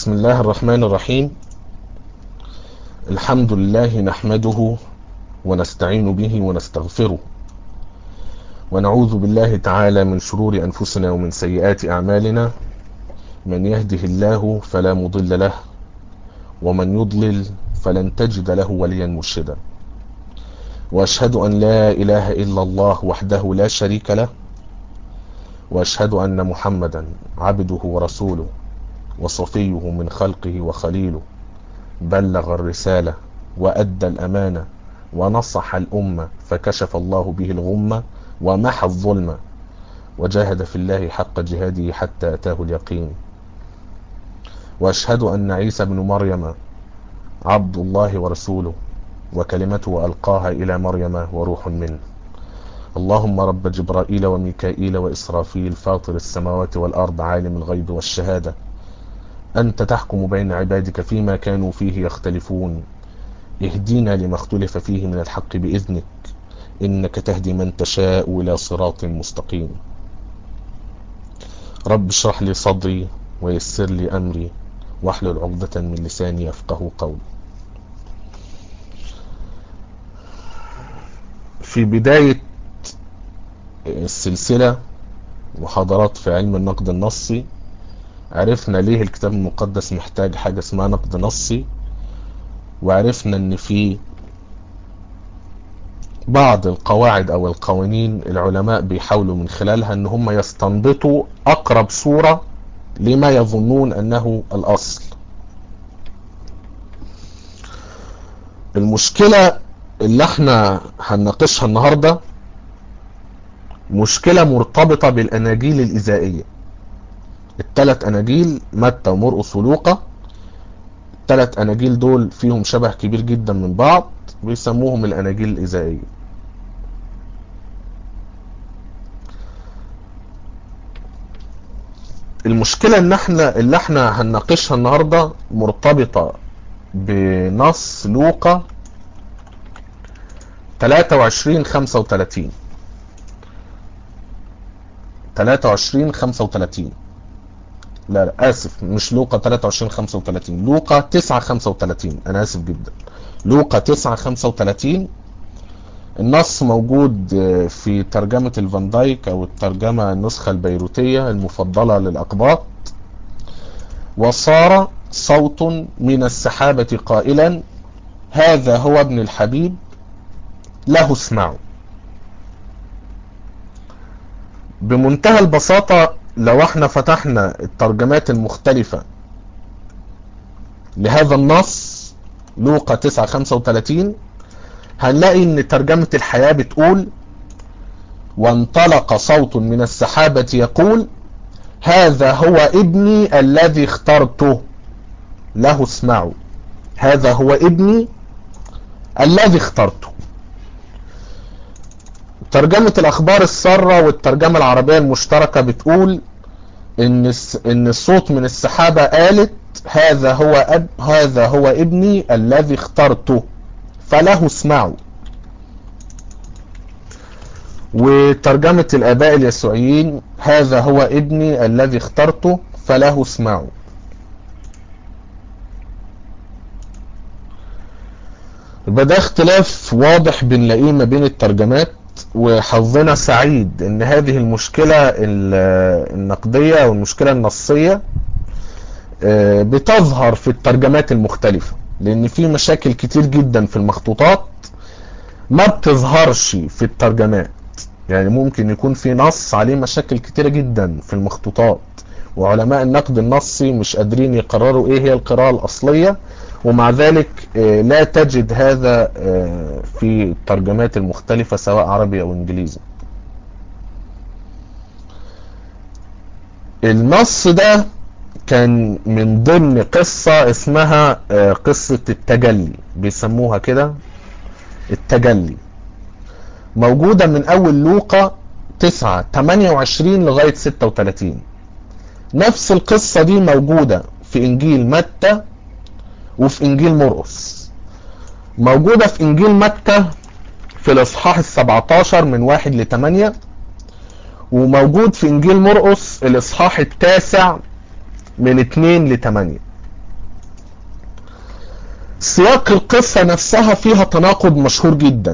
بسم الله الرحمن الرحيم الحمد لله نحمده ونستعين به ونستغفره ونعوذ بالله تعالى من شرور أنفسنا ومن سيئات أعمالنا من يهده الله فلا مضل له ومن يضلل فلن تجد له وليا مرشدا وأشهد أن لا إله إلا الله وحده لا شريك له وأشهد أن محمدا عبده ورسوله وصفيه من خلقه وخليله بلغ الرسالة وأدى الأمانة ونصح الأمة فكشف الله به الغمة ومحى الظلمة وجاهد في الله حق جهاده حتى أتاه اليقين وأشهد أن عيسى بن مريم عبد الله ورسوله وكلمته ألقاها إلى مريم وروح منه اللهم رب جبرائيل وميكائيل وإسرافيل فاطر السماوات والأرض عالم الغيب والشهادة أنت تحكم بين عبادك فيما كانوا فيه يختلفون اهدينا لما اختلف فيه من الحق بإذنك إنك تهدي من تشاء إلى صراط مستقيم رب اشرح لي صدري ويسر لي أمري واحلل عقدة من لساني يفقه قولي في بداية السلسلة محاضرات في علم النقد النصي عرفنا ليه الكتاب المقدس محتاج حاجة اسمها نقد نصي وعرفنا ان في بعض القواعد او القوانين العلماء بيحاولوا من خلالها ان هم يستنبطوا اقرب صورة لما يظنون انه الاصل المشكلة اللي احنا هنناقشها النهاردة مشكلة مرتبطة بالاناجيل الازائية الثلاث اناجيل متى ومرقس ولوقا الثلاث اناجيل دول فيهم شبه كبير جدا من بعض بيسموهم الاناجيل الازائيه المشكله ان احنا اللي احنا هنناقشها النهارده مرتبطه بنص لوقا 23 35 23 35 لا لا اسف مش لوقا 23 35 لوقا 9 35 انا اسف جدا لوقا 9 35 النص موجود في ترجمة الفان دايك او الترجمة النسخة البيروتية المفضلة للاقباط وصار صوت من السحابة قائلا هذا هو ابن الحبيب له اسمعوا بمنتهى البساطة لو احنا فتحنا الترجمات المختلفة لهذا النص لوقا 9 35 هنلاقي ان ترجمة الحياة بتقول وانطلق صوت من السحابة يقول هذا هو ابني الذي اخترته له اسمعوا هذا هو ابني الذي اخترته ترجمة الأخبار السارة والترجمة العربية المشتركة بتقول إن إن الصوت من السحابة قالت هذا هو أب هذا هو ابني الذي اخترته فله اسمعوا وترجمة الآباء اليسوعيين هذا هو ابني الذي اخترته فله اسمعوا يبقى ده اختلاف واضح بنلاقيه ما بين الترجمات وحظنا سعيد ان هذه المشكلة النقدية او المشكلة النصية بتظهر في الترجمات المختلفة لان في مشاكل كتير جدا في المخطوطات ما بتظهرش في الترجمات يعني ممكن يكون في نص عليه مشاكل كتيرة جدا في المخطوطات وعلماء النقد النصي مش قادرين يقرروا ايه هي القراءة الاصلية ومع ذلك لا تجد هذا في الترجمات المختلفة سواء عربي او انجليزي النص ده كان من ضمن قصة اسمها قصة التجلي بيسموها كده التجلي موجودة من اول لوقا 9 28 لغاية 36 نفس القصة دي موجودة في انجيل متى وفي انجيل مرقس موجودة في انجيل متى في الاصحاح السبعتاشر من واحد لتمانية وموجود في انجيل مرقس الاصحاح التاسع من اتنين لتمانية سياق القصة نفسها فيها تناقض مشهور جدا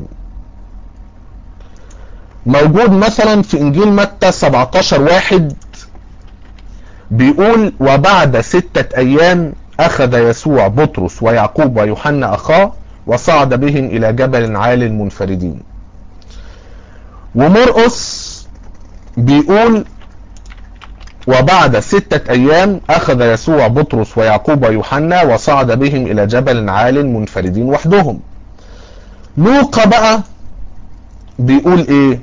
موجود مثلا في انجيل متى 17 واحد بيقول وبعد ستة ايام اخذ يسوع بطرس ويعقوب ويوحنا اخاه وصعد بهم الى جبل عال منفردين ومرقس بيقول وبعد ستة ايام اخذ يسوع بطرس ويعقوب ويوحنا وصعد بهم الى جبل عال منفردين وحدهم لوقا بقى بيقول ايه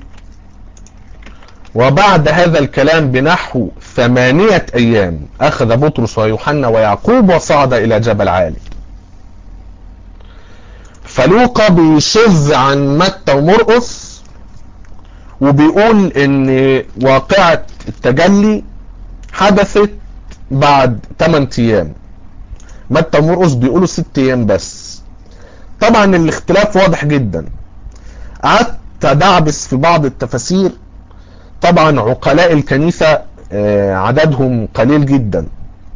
وبعد هذا الكلام بنحو ثمانية ايام اخذ بطرس ويوحنا ويعقوب وصعد الى جبل عالي فلوقا بيشذ عن متى ومرقس وبيقول ان واقعة التجلي حدثت بعد 8 ايام متى ومرقس بيقولوا 6 ايام بس طبعا الاختلاف واضح جدا قعدت ادعبس في بعض التفاسير طبعا عقلاء الكنيسة عددهم قليل جدا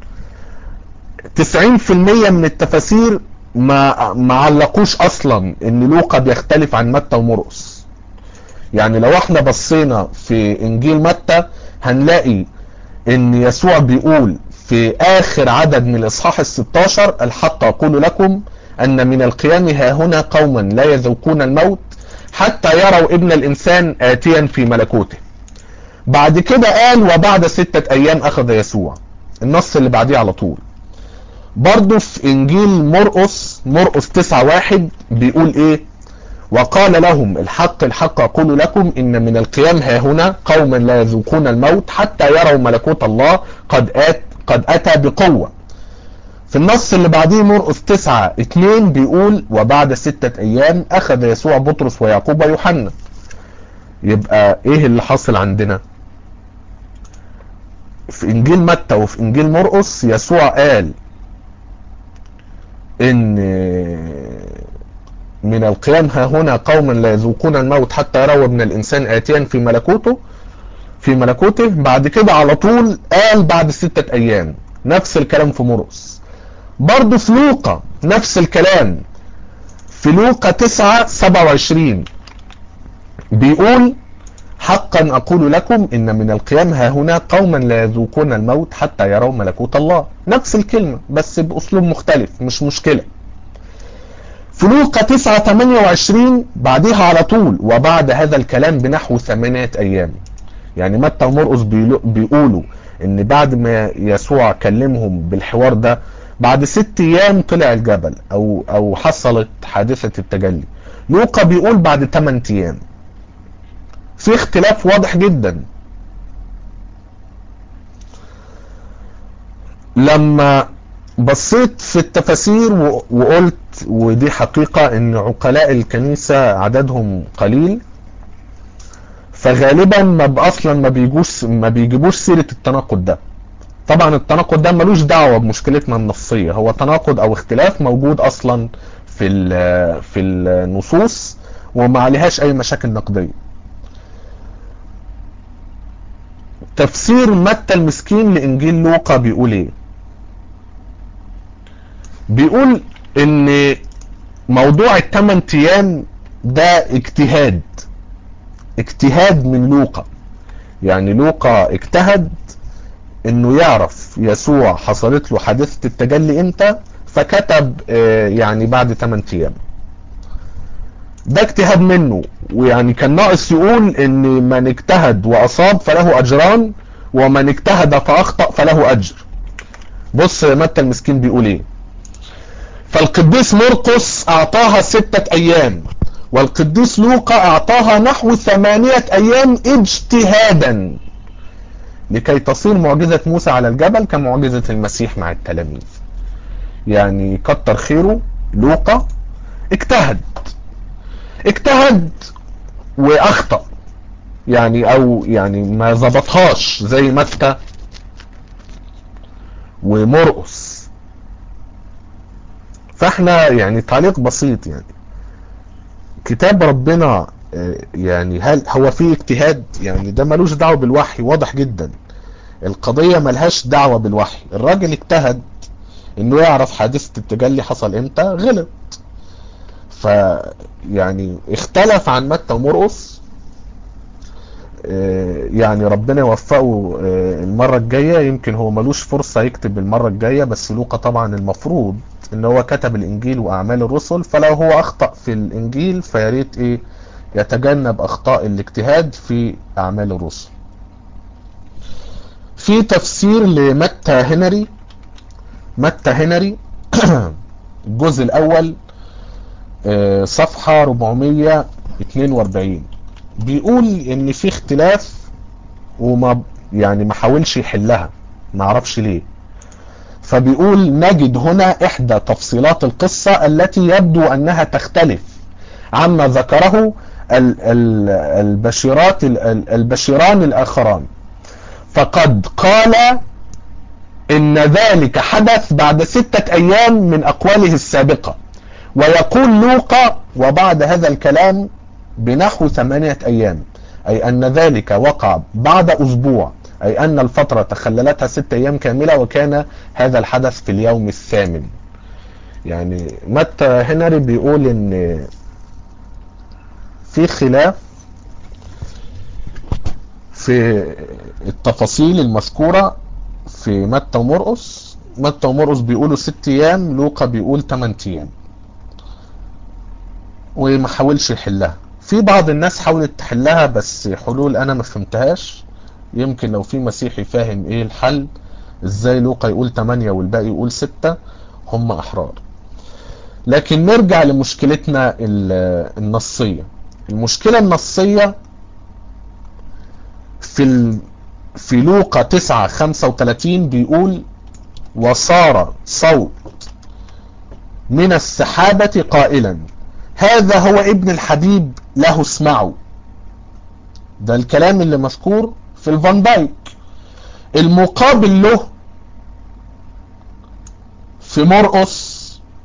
90% من التفاسير ما ما علقوش اصلا ان لوقا بيختلف عن متى ومرقس يعني لو احنا بصينا في انجيل متى هنلاقي ان يسوع بيقول في اخر عدد من الاصحاح ال16 الحق اقول لكم ان من القيام ها هنا قوما لا يذوقون الموت حتى يروا ابن الانسان اتيا في ملكوته بعد كده قال وبعد ستة ايام اخذ يسوع النص اللي بعديه على طول برضه في انجيل مرقس مرقس 9 واحد بيقول ايه وقال لهم الحق الحق اقول لكم ان من القيام ها هنا قوما لا يذوقون الموت حتى يروا ملكوت الله قد آت قد اتى بقوة في النص اللي بعديه مرقس 9 2 بيقول وبعد ستة ايام اخذ يسوع بطرس ويعقوب ويوحنا يبقى ايه اللي حاصل عندنا في انجيل متى وفي انجيل مرقس يسوع قال ان من القيام ها هنا قوما لا يذوقون الموت حتى يروا ابن الانسان اتيا في ملكوته في ملكوته بعد كده على طول قال بعد ستة ايام نفس الكلام في مرقس برضه في لوقا نفس الكلام في لوقا 9 27 بيقول حقا اقول لكم ان من القيام ها هنا قوما لا يذوقون الموت حتى يروا ملكوت الله نفس الكلمة بس باسلوب مختلف مش مشكلة في لوقا 9 28 بعدها على طول وبعد هذا الكلام بنحو ثمانية ايام يعني متى ومرقس بيقولوا ان بعد ما يسوع كلمهم بالحوار ده بعد ست ايام طلع الجبل او او حصلت حادثة التجلي لوقا بيقول بعد 8 ايام في اختلاف واضح جدا لما بصيت في التفاسير وقلت ودي حقيقة ان عقلاء الكنيسة عددهم قليل فغالبا ما اصلا ما بيجوش ما بيجيبوش سيرة التناقض ده طبعا التناقض ده ملوش دعوة بمشكلتنا النصية هو تناقض او اختلاف موجود اصلا في في النصوص وما عليهاش اي مشاكل نقديه تفسير متى المسكين لانجيل لوقا بيقول ايه بيقول ان موضوع الثمان ايام ده اجتهاد اجتهاد من لوقا يعني لوقا اجتهد انه يعرف يسوع حصلت له حادثة التجلي امتى فكتب يعني بعد 8 ايام ده اجتهاد منه ويعني كان ناقص يقول ان من اجتهد واصاب فله اجران ومن اجتهد فاخطأ فله اجر بص متى المسكين بيقول ايه فالقديس مرقس اعطاها ستة ايام والقديس لوقا اعطاها نحو ثمانية ايام اجتهادا لكي تصير معجزة موسى على الجبل كمعجزة المسيح مع التلاميذ يعني كتر خيره لوقا اجتهد اجتهد واخطأ يعني او يعني ما ظبطهاش زي متى ومرقس فاحنا يعني تعليق بسيط يعني كتاب ربنا يعني هل هو فيه اجتهاد يعني ده ملوش دعوه بالوحي واضح جدا القضية ملهاش دعوة بالوحي الراجل اجتهد انه يعرف حادثة التجلي حصل امتى غلط ف يعني اختلف عن متى ومرقس يعني ربنا يوفقه المرة الجاية يمكن هو ملوش فرصة يكتب المرة الجاية بس لوقا طبعا المفروض ان هو كتب الانجيل واعمال الرسل فلو هو اخطأ في الانجيل فياريت ايه يتجنب اخطاء الاجتهاد في اعمال الرسل في تفسير لمتى هنري متى هنري الجزء الاول صفحة 442 بيقول ان في اختلاف وما يعني ما حاولش يحلها ما عرفش ليه فبيقول نجد هنا احدى تفصيلات القصة التي يبدو انها تختلف عما ذكره البشيرات البشيران الاخران فقد قال ان ذلك حدث بعد ستة ايام من اقواله السابقة ويقول لوقا وبعد هذا الكلام بنحو ثمانية ايام اي ان ذلك وقع بعد اسبوع اي ان الفترة تخللتها ست ايام كاملة وكان هذا الحدث في اليوم الثامن يعني متى هنري بيقول ان في خلاف في التفاصيل المذكورة في متى ومرقس متى ومرقس بيقولوا ست ايام لوقا بيقول 8 ايام وما حاولش يحلها في بعض الناس حاولت تحلها بس حلول انا ما فهمتهاش يمكن لو في مسيحي فاهم ايه الحل ازاي لوقا يقول 8 والباقي يقول 6 هم احرار لكن نرجع لمشكلتنا النصية المشكلة النصية في ال... في لوقا 9 35 بيقول وصار صوت من السحابة قائلا هذا هو ابن الحبيب له اسمعوا ده الكلام اللي مذكور في الفان دايك المقابل له في مرقس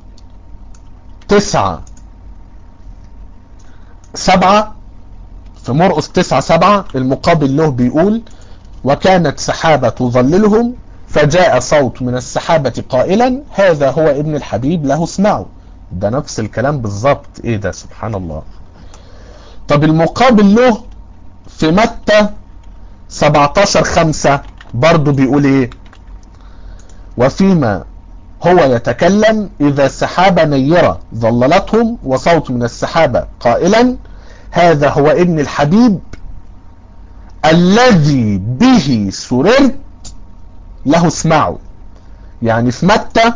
تسعة سبعة في مرقس تسعة سبعة المقابل له بيقول وكانت سحابة تظللهم فجاء صوت من السحابة قائلا هذا هو ابن الحبيب له اسمعوا ده نفس الكلام بالظبط ايه ده سبحان الله طب المقابل له في متى 17 5 برضه بيقول ايه وفيما هو يتكلم اذا سحابة نيرة ظللتهم وصوت من السحابة قائلا هذا هو ابن الحبيب الذي به سررت له اسمعوا يعني في متى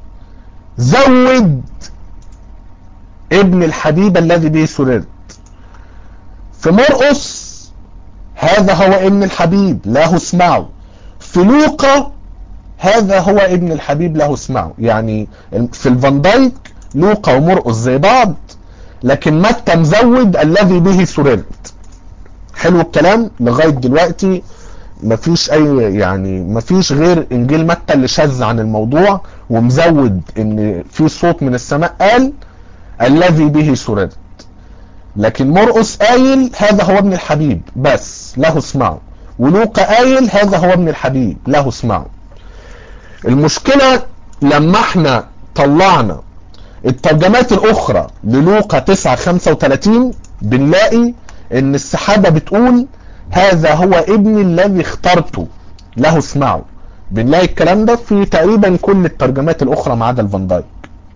زود ابن الحبيب الذي به سررت في مرقس هذا هو ابن الحبيب له اسمعوا في لوقا هذا هو ابن الحبيب له اسمعوا يعني في الفان دايك لوقا ومرقس زي بعض لكن متى مزود الذي به سررت حلو الكلام لغاية دلوقتي مفيش اي يعني مفيش غير انجيل متى اللي شذ عن الموضوع ومزود ان في صوت من السماء قال الذي به سررت لكن مرقس قايل هذا هو ابن الحبيب بس له اسمعوا ولوقا قايل هذا هو ابن الحبيب له اسمعوا المشكلة لما احنا طلعنا الترجمات الاخرى للوقا 9 35 بنلاقي ان السحابة بتقول هذا هو ابني الذي اخترته له اسمعوا بنلاقي الكلام ده في تقريبا كل الترجمات الاخرى ما عدا الفان دايك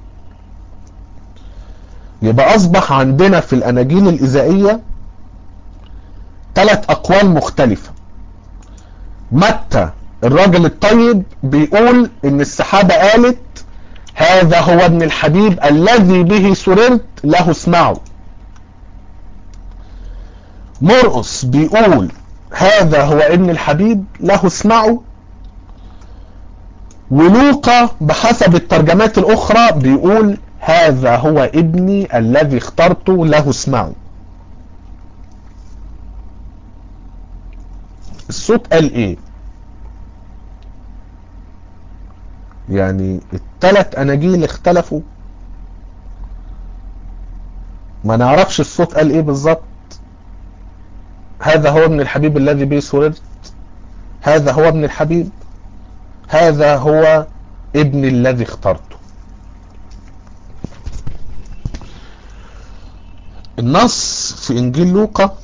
يبقى اصبح عندنا في الاناجيل الاذائيه ثلاث اقوال مختلفه متى الراجل الطيب بيقول ان السحابه قالت هذا هو ابن الحبيب الذي به سررت له اسمعوا مرقس بيقول هذا هو ابن الحبيب له اسمعوا ولوقا بحسب الترجمات الاخرى بيقول هذا هو ابني الذي اخترته له اسمعوا الصوت قال ايه يعني الثلاث اناجيل اختلفوا ما نعرفش الصوت قال ايه بالظبط هذا هو ابن الحبيب الذي به سررت هذا هو ابن الحبيب هذا هو ابني الذي اخترته النص في انجيل لوقا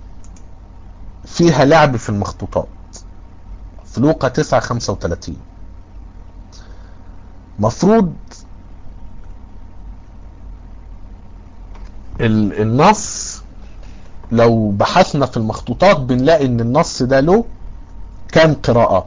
فيها لعب في المخطوطات في لوقا 9 35 مفروض النص لو بحثنا في المخطوطات بنلاقي ان النص ده له كام قراءة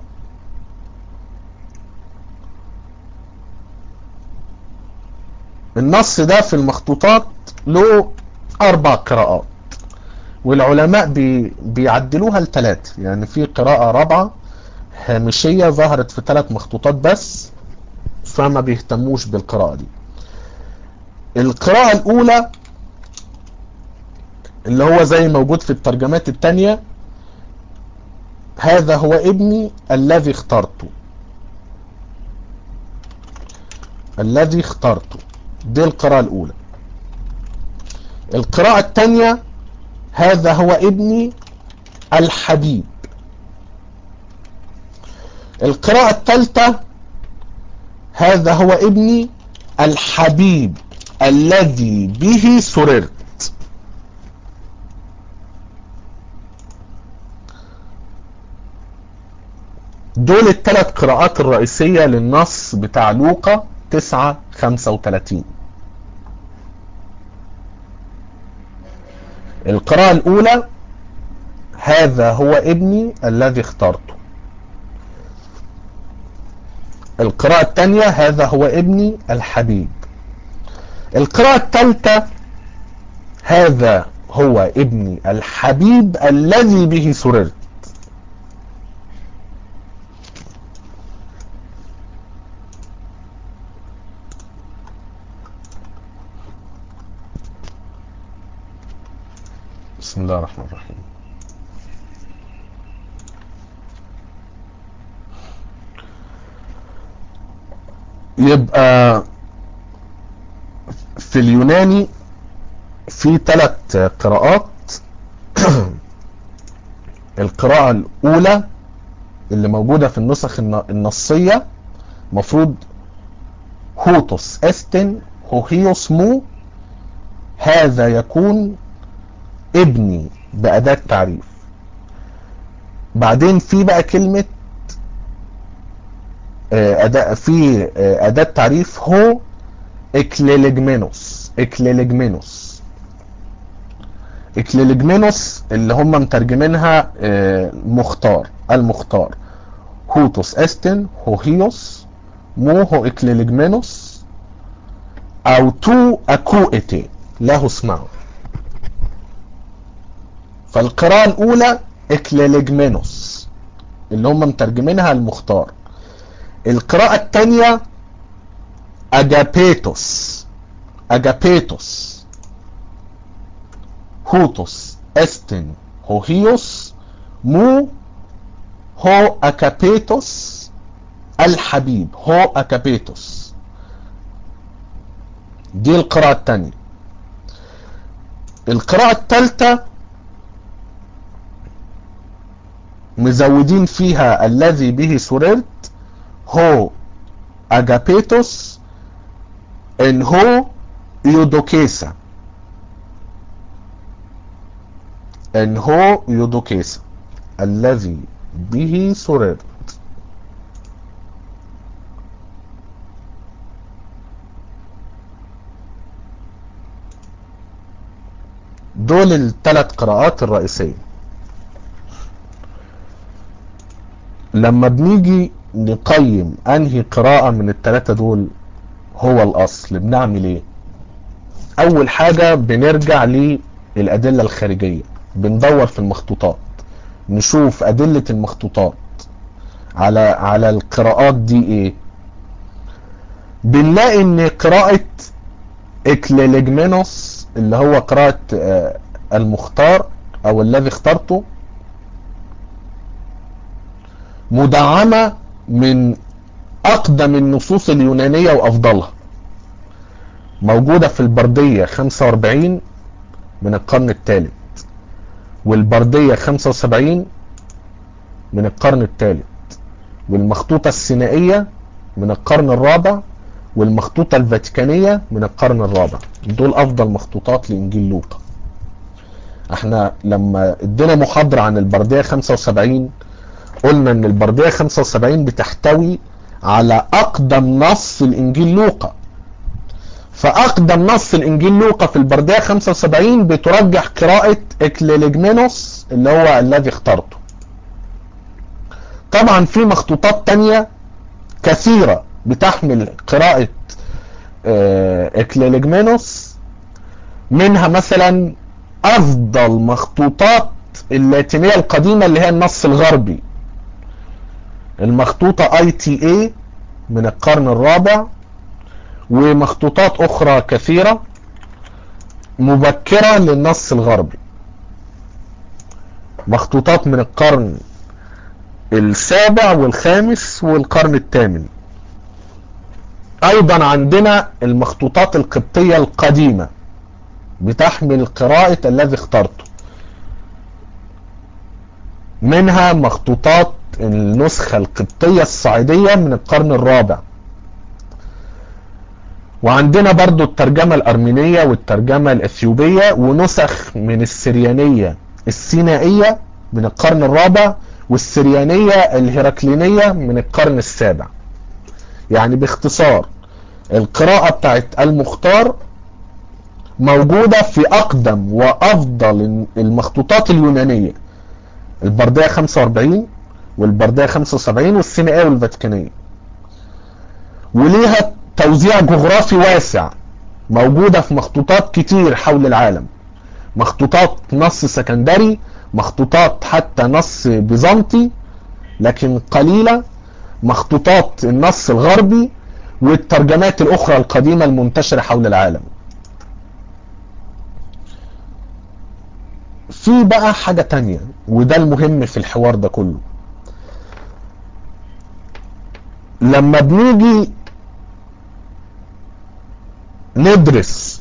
النص ده في المخطوطات له اربع قراءات والعلماء بي بيعدلوها لثلاث يعني في قراءة رابعة هامشية ظهرت في ثلاث مخطوطات بس فما بيهتموش بالقراءة دي القراءة الأولى اللي هو زي موجود في الترجمات التانية هذا هو ابني الذي اخترته الذي اخترته دي القراءة الأولى القراءة الثانية هذا هو ابني الحبيب القراءة الثالثة هذا هو ابني الحبيب الذي به سررت دول الثلاث قراءات الرئيسية للنص بتاع لوقا 9 35 القراءة الأولى هذا هو ابني الذي اخترته القراءة الثانية هذا هو ابني الحبيب القراءة الثالثة هذا هو ابني الحبيب الذي به سررت بسم الله الرحمن الرحيم يبقى في اليوناني في ثلاث قراءات القراءة الأولى اللي موجودة في النسخ النصية مفروض هوتوس استن هوهيوس مو هذا يكون ابني بأداة تعريف بعدين في بقى كلمة أداة في أداة تعريف هو اكليلجمينوس اكليلجمينوس اكليلجمينوس اللي هم مترجمينها مختار المختار هوتوس استن هوهيوس مو هو اكليلجمينوس او تو اكوئتي له اسمعوا فالقراءة الأولى إكليلجمينوس اللي هم مترجمينها المختار القراءة الثانية أجابيتوس أجابيتوس هوتوس استن هوهيوس مو هو أكابيتوس الحبيب هو أكابيتوس دي القراءة الثانية القراءة الثالثة مزودين فيها الذي به سررت هو اجابيتوس ان هو يودوكيسا ان هو يودوكيسا الذي به سررت دول الثلاث قراءات الرئيسيه لما بنيجي نقيم انهي قراءة من الثلاثة دول هو الاصل بنعمل ايه اول حاجة بنرجع للادلة الخارجية بندور في المخطوطات نشوف ادلة المخطوطات على على القراءات دي ايه بنلاقي ان قراءة اكليلجمينوس اللي هو قراءة المختار او الذي اخترته مدعمة من أقدم النصوص اليونانية وأفضلها موجودة في البردية 45 من القرن الثالث والبردية 75 من القرن الثالث والمخطوطة السينائية من القرن الرابع والمخطوطة الفاتيكانية من القرن الرابع دول افضل مخطوطات لانجيل لوقا احنا لما ادينا محاضرة عن البردية 75 قلنا ان البردية 75 بتحتوي على اقدم نص الانجيل لوقا فاقدم نص الانجيل لوقا في البردية 75 بترجح قراءة اكليليجمينوس اللي هو الذي اخترته طبعا في مخطوطات تانية كثيرة بتحمل قراءة اكليليجمينوس منها مثلا افضل مخطوطات اللاتينية القديمة اللي هي النص الغربي المخطوطة اي تي اي من القرن الرابع ومخطوطات اخرى كثيرة مبكرة للنص الغربي مخطوطات من القرن السابع والخامس والقرن الثامن ايضا عندنا المخطوطات القبطية القديمة بتحمل قراءة الذي اخترته منها مخطوطات النسخة القبطية الصعيدية من القرن الرابع وعندنا برضو الترجمة الأرمينية والترجمة الأثيوبية ونسخ من السريانية السينائية من القرن الرابع والسريانية الهرقلينية من القرن السابع يعني باختصار القراءة بتاعت المختار موجودة في أقدم وأفضل المخطوطات اليونانية البردية 45 والبردية 75 والسينائية والفاتيكانية وليها توزيع جغرافي واسع موجودة في مخطوطات كتير حول العالم مخطوطات نص سكندري مخطوطات حتى نص بيزنطي لكن قليلة مخطوطات النص الغربي والترجمات الأخرى القديمة المنتشرة حول العالم في بقى حاجة تانية وده المهم في الحوار ده كله لما بنيجي ندرس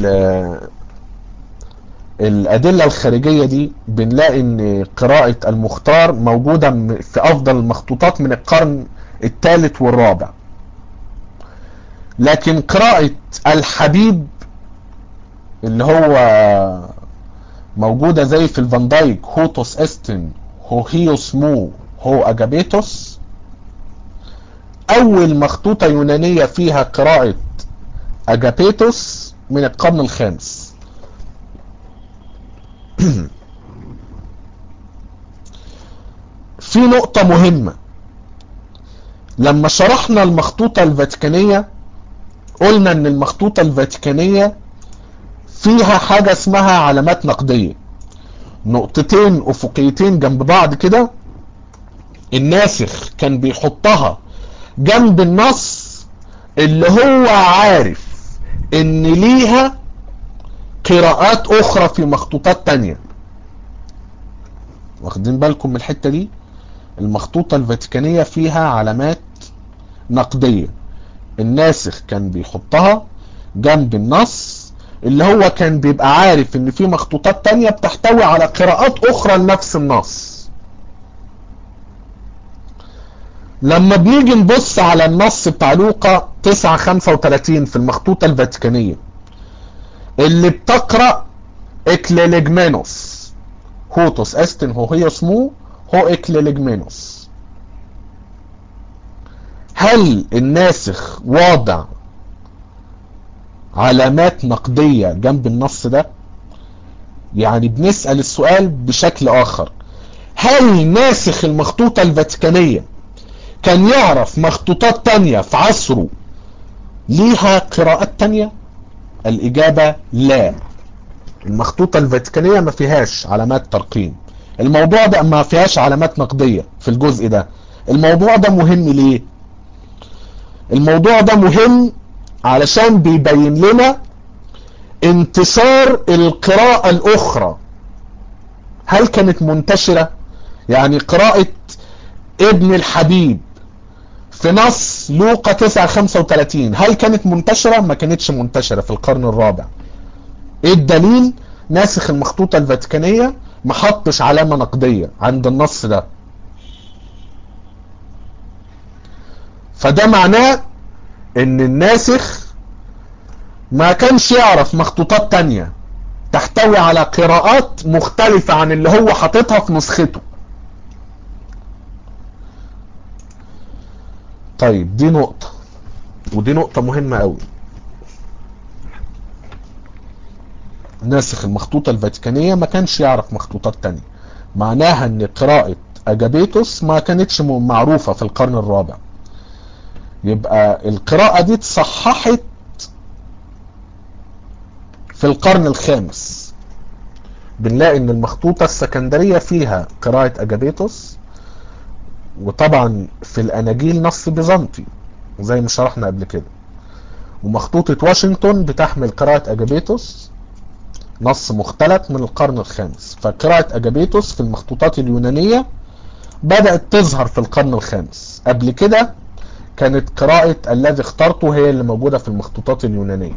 الأدلة الخارجية دي بنلاقي ان قراءة المختار موجودة في افضل المخطوطات من القرن الثالث والرابع لكن قراءة الحبيب اللي هو موجودة زي في الفان دايك هوتوس استن هوهيوس مو هو اجابيتوس اول مخطوطة يونانية فيها قراءة اجابيتوس من القرن الخامس في نقطة مهمة لما شرحنا المخطوطة الفاتيكانية قلنا ان المخطوطة الفاتيكانية فيها حاجة اسمها علامات نقدية نقطتين افقيتين جنب بعض كده الناسخ كان بيحطها جنب النص اللي هو عارف ان ليها قراءات اخرى في مخطوطات تانية واخدين بالكم من الحتة دي المخطوطة الفاتيكانية فيها علامات نقدية الناسخ كان بيحطها جنب النص اللي هو كان بيبقى عارف ان في مخطوطات تانية بتحتوي على قراءات اخرى لنفس النص لما بنيجي نبص على النص بتاع لوقا 9 35 في المخطوطة الفاتيكانية اللي بتقرأ اكليليجمينوس هوتوس استن هو هي اسمه هو اكليليجمينوس هل الناسخ واضع علامات نقدية جنب النص ده يعني بنسأل السؤال بشكل اخر هل ناسخ المخطوطة الفاتيكانية كان يعرف مخطوطات تانية في عصره ليها قراءات تانية الاجابة لا المخطوطة الفاتيكانية ما فيهاش علامات ترقيم الموضوع ده ما فيهاش علامات نقدية في الجزء ده الموضوع ده مهم ليه الموضوع ده مهم علشان بيبين لنا انتشار القراءة الاخرى هل كانت منتشرة يعني قراءة ابن الحبيب في نص لوقا 9 35 هل كانت منتشرة ما كانتش منتشرة في القرن الرابع ايه الدليل ناسخ المخطوطة الفاتيكانية ما حطش علامة نقدية عند النص ده فده معناه ان الناسخ ما كانش يعرف مخطوطات تانية تحتوي على قراءات مختلفة عن اللي هو حاططها في نسخته طيب دي نقطة ودي نقطة مهمة قوي ناسخ المخطوطة الفاتيكانية ما كانش يعرف مخطوطات تانية معناها ان قراءة اجابيتوس ما كانتش معروفة في القرن الرابع يبقى القراءة دي اتصححت في القرن الخامس بنلاقي ان المخطوطة السكندرية فيها قراءة اجابيتوس وطبعا في الاناجيل نص بيزنطي زي ما شرحنا قبل كده ومخطوطة واشنطن بتحمل قراءة اجابيتوس نص مختلف من القرن الخامس فقراءة اجابيتوس في المخطوطات اليونانية بدأت تظهر في القرن الخامس قبل كده كانت قراءة الذي اخترته هي اللي موجودة في المخطوطات اليونانية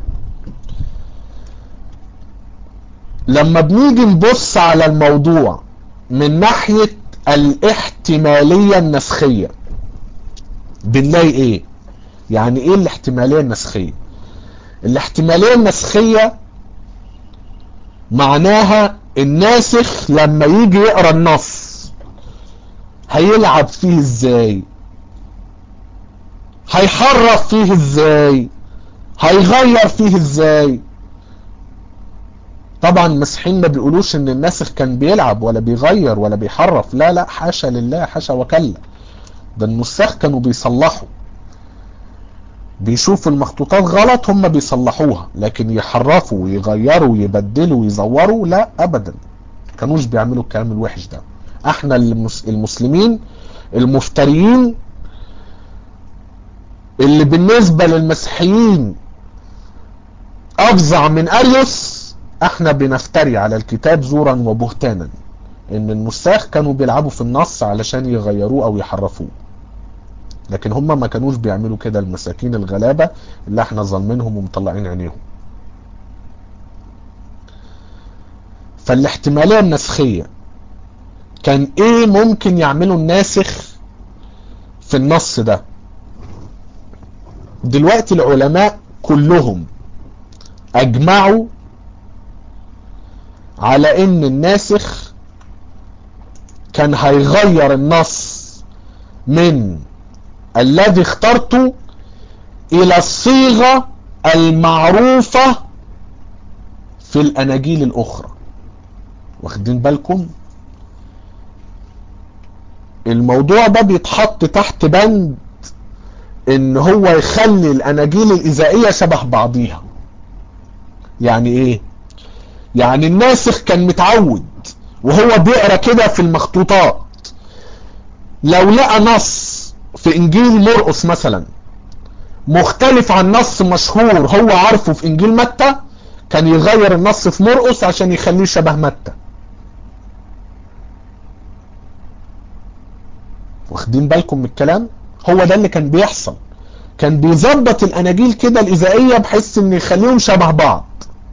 لما بنيجي نبص على الموضوع من ناحية الاحتمالية النسخية بنلاقي ايه يعني ايه الاحتمالية النسخية الاحتمالية النسخية معناها الناسخ لما يجي يقرا النص هيلعب فيه ازاي هيحرف فيه ازاي هيغير فيه ازاي طبعا المسيحيين ما بيقولوش ان الناسخ كان بيلعب ولا بيغير ولا بيحرف لا لا حاشا لله حاشا وكلا ده النساخ كانوا بيصلحوا بيشوفوا المخطوطات غلط هم بيصلحوها لكن يحرفوا ويغيروا ويبدلوا ويزوروا لا ابدا كانوش بيعملوا الكلام الوحش ده احنا المسلمين المفتريين اللي بالنسبة للمسيحيين افظع من اريوس احنا بنفتري على الكتاب زورا وبهتانا ان النساخ كانوا بيلعبوا في النص علشان يغيروه او يحرفوه لكن هم ما كانوش بيعملوا كده المساكين الغلابة اللي احنا ظالمينهم ومطلعين عينيهم فالاحتمالية النسخية كان ايه ممكن يعمله الناسخ في النص ده دلوقتي العلماء كلهم اجمعوا على ان الناسخ كان هيغير النص من الذي اخترته الى الصيغة المعروفة في الاناجيل الاخرى واخدين بالكم الموضوع ده بيتحط تحت بند ان هو يخلي الاناجيل الاذائية شبه بعضيها يعني ايه يعني الناسخ كان متعود وهو بيقرا كده في المخطوطات لو لقى نص في انجيل مرقس مثلا مختلف عن نص مشهور هو عارفه في انجيل متى كان يغير النص في مرقس عشان يخليه شبه متى واخدين بالكم من الكلام هو ده اللي كان بيحصل كان بيظبط الاناجيل كده الاذائيه بحيث ان يخليهم شبه بعض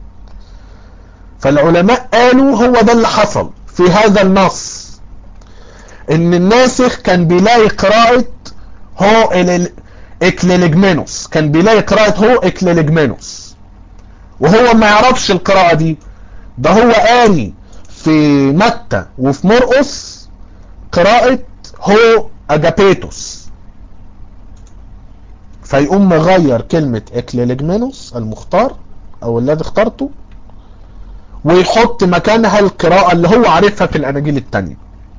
فالعلماء قالوا هو ده اللي حصل في هذا النص ان الناسخ كان بيلاقي قراءة هو اكليلجمينوس كان بيلاقي قراءة هو اكليلجمينوس وهو ما يعرفش القراءة دي ده هو قاري في متى وفي مرقس قراءة هو اجابيتوس فيقوم مغير كلمة اكليلجمينوس المختار او الذي اخترته ويحط مكانها القراءة اللي هو عارفها في الاناجيل التانية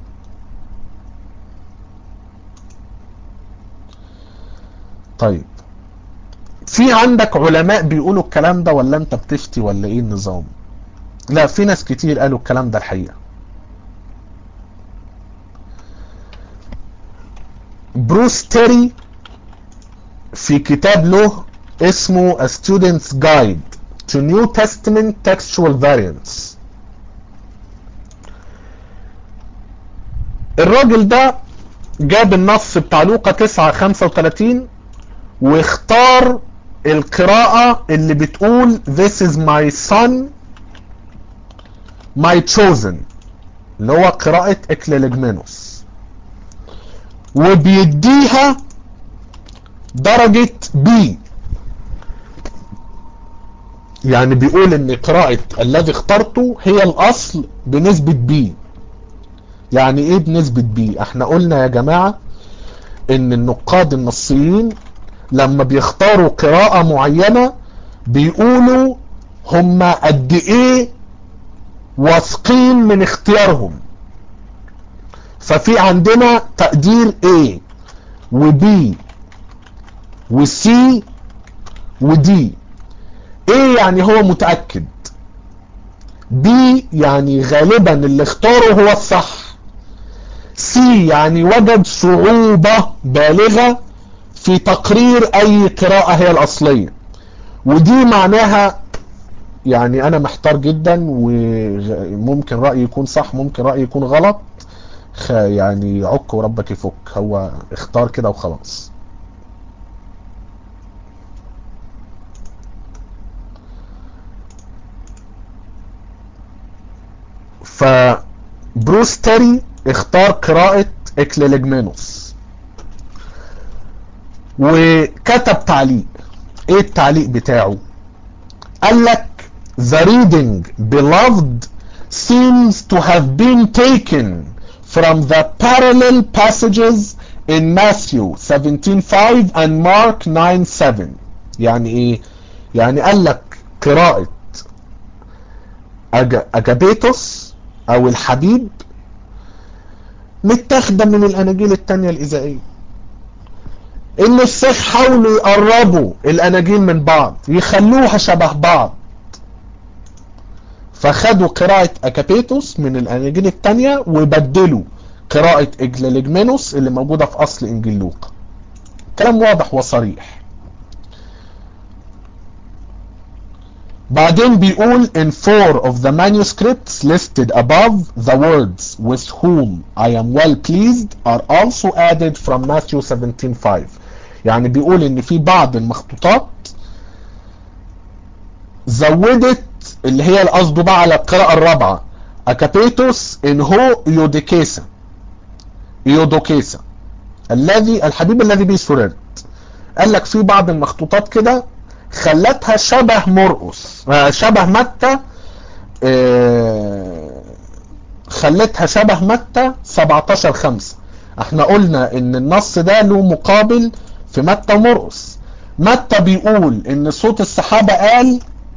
طيب في عندك علماء بيقولوا الكلام ده ولا انت بتفتي ولا ايه النظام لا في ناس كتير قالوا الكلام ده الحقيقة بروس تيري في كتاب له اسمه A Student's Guide to New Testament Textual Variants الراجل ده جاب النص بتاع لوقا 9 35 واختار القراءة اللي بتقول This is my son my chosen اللي هو قراءة اكليلجمينوس وبيديها درجة بي يعني بيقول ان قراءة الذي اخترته هي الاصل بنسبة بي يعني ايه بنسبة بي احنا قلنا يا جماعة ان النقاد النصيين لما بيختاروا قراءة معينة بيقولوا هم قد ايه واثقين من اختيارهم ففي عندنا تقدير A و B و C و D A يعني هو متأكد B يعني غالبا اللي اختاره هو الصح C يعني وجد صعوبة بالغة في تقرير اي قراءة هي الاصلية ودي معناها يعني انا محتار جدا وممكن رأيي يكون صح ممكن رأيي يكون غلط يعني عك وربك يفك هو اختار كده وخلاص فبروس تيري اختار قراءة اكليلجمانوس وكتب تعليق ايه التعليق بتاعه قال لك the reading beloved seems to have been taken from the parallel passages in Matthew 17:5 and Mark 9:7 يعني ايه يعني قال لك قراءة أج... أجابيتوس او الحبيب متاخدة من الاناجيل التانية الاذائية ان الشيخ حاولوا يقربوا الاناجيل من بعض يخلوها شبه بعض فخدوا قراءة اكابيتوس من الاناجيل التانية وبدلوا قراءة اجلالجمينوس اللي موجودة في اصل انجيل لوقا كلام واضح وصريح بعدين بيقول in four of the manuscripts listed above the words with whom I am well pleased are also added from Matthew 17:5 يعني بيقول ان في بعض المخطوطات زودت اللي هي القصد بقى على القراءة الرابعة أكابيتوس إن هو يوديكيسا يودوكيسا الذي الحبيب الذي به سررت قال لك في بعض المخطوطات كده خلتها شبه مرقس شبه متى خلتها شبه متى 17 5 احنا قلنا ان النص ده له مقابل في متى ومرقس متى بيقول ان صوت السحابة قال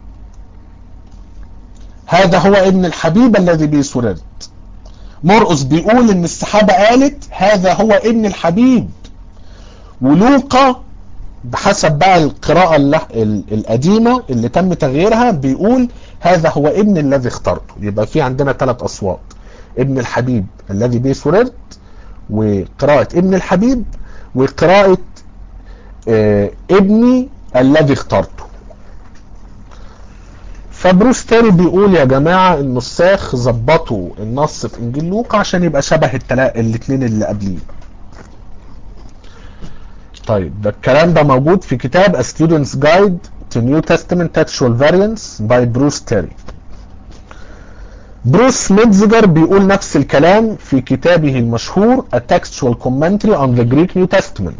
هذا هو ابن الحبيب الذي به سررت مرقس بيقول ان السحابة قالت هذا هو ابن الحبيب ولوقا بحسب بقى القراءة القديمة اللي تم تغييرها بيقول هذا هو ابن الذي اخترته يبقى في عندنا ثلاث اصوات ابن الحبيب الذي به سررت وقراءة ابن الحبيب وقراءة اه ابني الذي اخترته فبروس تاني بيقول يا جماعة النساخ ظبطوا النص في انجيل لوقا عشان يبقى شبه التلا... الاثنين اللي قبليه طيب ده الكلام ده موجود في كتاب A Student's Guide to New Testament Textual Variants by Bruce Terry بروس ميتزجر بيقول نفس الكلام في كتابه المشهور A Textual Commentary on the Greek New Testament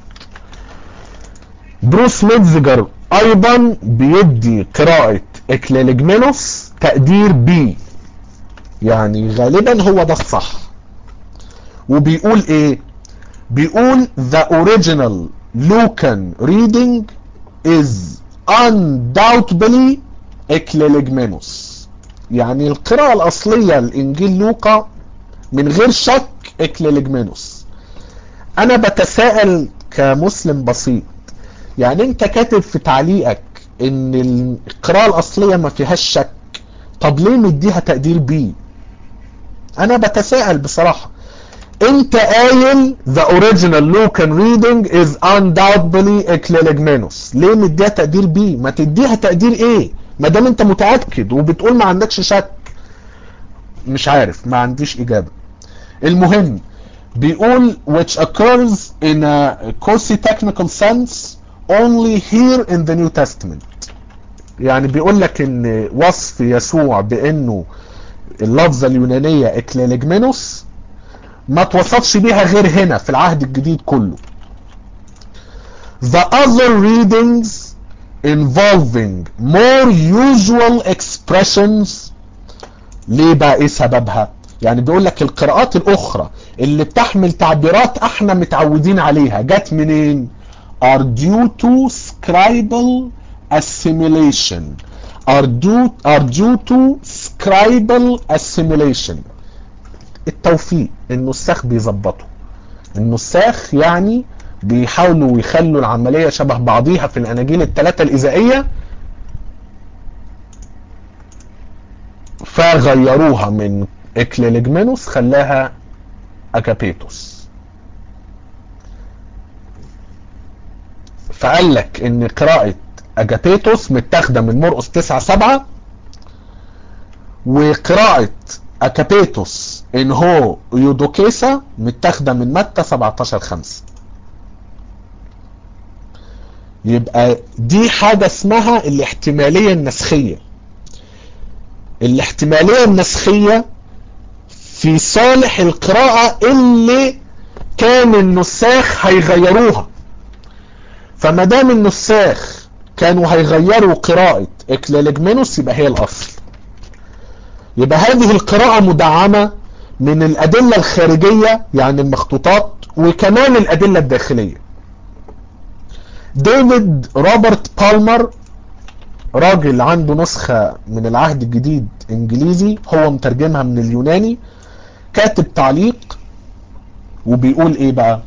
بروس ميتزجر ايضا بيدي قراءة اكليلجمينوس تقدير بي يعني غالبا هو ده الصح وبيقول ايه بيقول the original Lucan reading is undoubtedly اكليلجمينوس يعني القراءة الأصلية لإنجيل لوقا من غير شك اكليلجمينوس أنا بتساءل كمسلم بسيط يعني أنت كاتب في تعليقك إن القراءة الأصلية ما فيهاش شك طب ليه مديها تقدير بي أنا بتساءل بصراحة انت قايل the original Lucan reading is undoubtedly اكليلجمينوس ليه مديها تقدير بي ما تديها تقدير ايه ما دام انت متاكد وبتقول ما عندكش شك مش عارف ما عنديش اجابه المهم بيقول which occurs in a quasi technical sense only here in the New Testament يعني بيقول لك ان وصف يسوع بانه اللفظة اليونانية اكليلجمينوس ما توصفش بيها غير هنا في العهد الجديد كله the other readings involving more usual expressions ليه بقى ايه سببها يعني بيقول لك القراءات الاخرى اللي بتحمل تعبيرات احنا متعودين عليها جت منين are due to scribal assimilation are due, are due to scribal assimilation التوفيق النساخ بيظبطوا النساخ يعني بيحاولوا يخلوا العملية شبه بعضيها في الأناجيل الثلاثة الإزائية فغيروها من إكليليجمينوس خلاها أكابيتوس فقال لك إن قراءة أجابيتوس متاخدة من مرقس 9 7 وقراءة أكابيتوس إن هو يودوكيسا متاخدة من متى 17 5 يبقى دي حاجة اسمها الاحتمالية النسخية الاحتمالية النسخية في صالح القراءة اللي كان النساخ هيغيروها فما دام النساخ كانوا هيغيروا قراءة اكليليجمينوس يبقى هي الاصل يبقى هذه القراءة مدعمة من الادلة الخارجية يعني المخطوطات وكمان الادلة الداخلية ديفيد روبرت بالمر راجل عنده نسخة من العهد الجديد انجليزي هو مترجمها من اليوناني كاتب تعليق وبيقول ايه بقى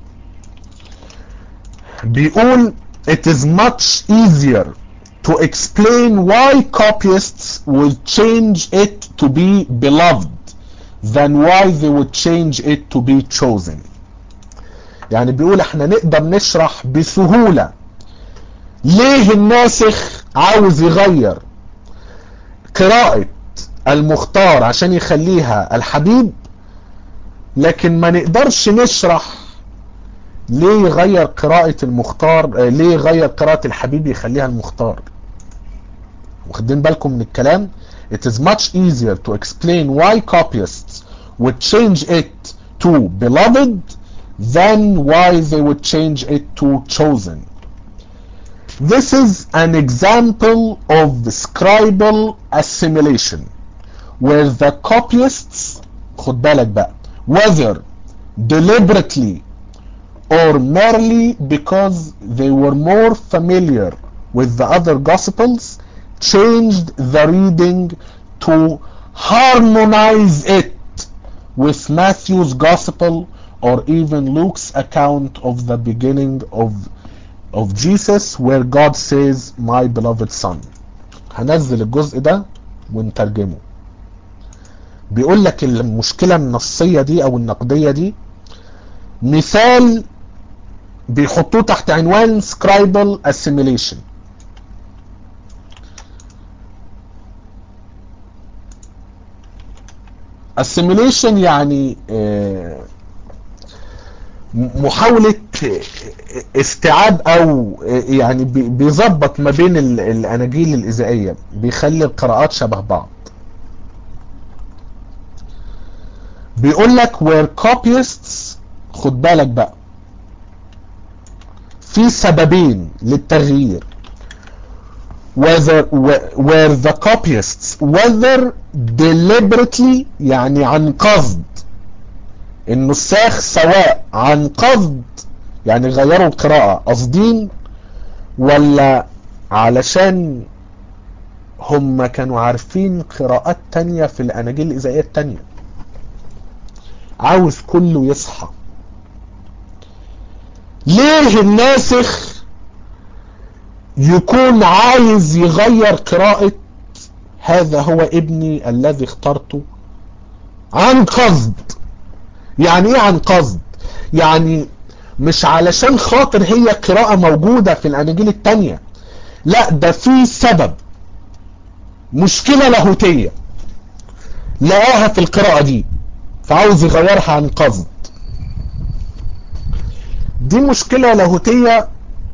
بيقول it is much easier to explain why copyists will change it to be beloved than why they would change it to be chosen يعني بيقول احنا نقدر نشرح بسهولة ليه الناسخ عاوز يغير قراءة المختار عشان يخليها الحبيب لكن ما نقدرش نشرح ليه يغير قراءة المختار ليه يغير قراءة الحبيب يخليها المختار واخدين بالكم من الكلام it is much easier to explain why copyists would change it to beloved than why they would change it to chosen This is an example of the scribal assimilation where the copyists خد بالك بقى whether deliberately or merely because they were more familiar with the other gospels changed the reading to harmonize it with Matthew's gospel or even Luke's account of the beginning of of Jesus where God says my beloved son هنزل الجزء ده ونترجمه بيقول لك المشكلة النصية دي او النقدية دي مثال بيحطوه تحت عنوان scribal assimilation assimilation يعني محاولة استيعاب او يعني بيظبط ما بين الاناجيل الازائية بيخلي القراءات شبه بعض بيقول لك where copyists خد بالك بقى في سببين للتغيير whether where the copyists whether deliberately يعني عن قصد النساخ سواء عن قصد يعني غيروا القراءة قاصدين ولا علشان هم كانوا عارفين قراءات تانية في الأناجيل الإزائية التانية عاوز كله يصحى ليه الناسخ يكون عايز يغير قراءة هذا هو ابني الذي اخترته عن قصد يعني ايه عن قصد يعني مش علشان خاطر هي قراءة موجودة في الاناجيل التانية لا ده في سبب مشكلة لاهوتية لقاها في القراءة دي فعاوز يغيرها عن قصد دي مشكلة لاهوتية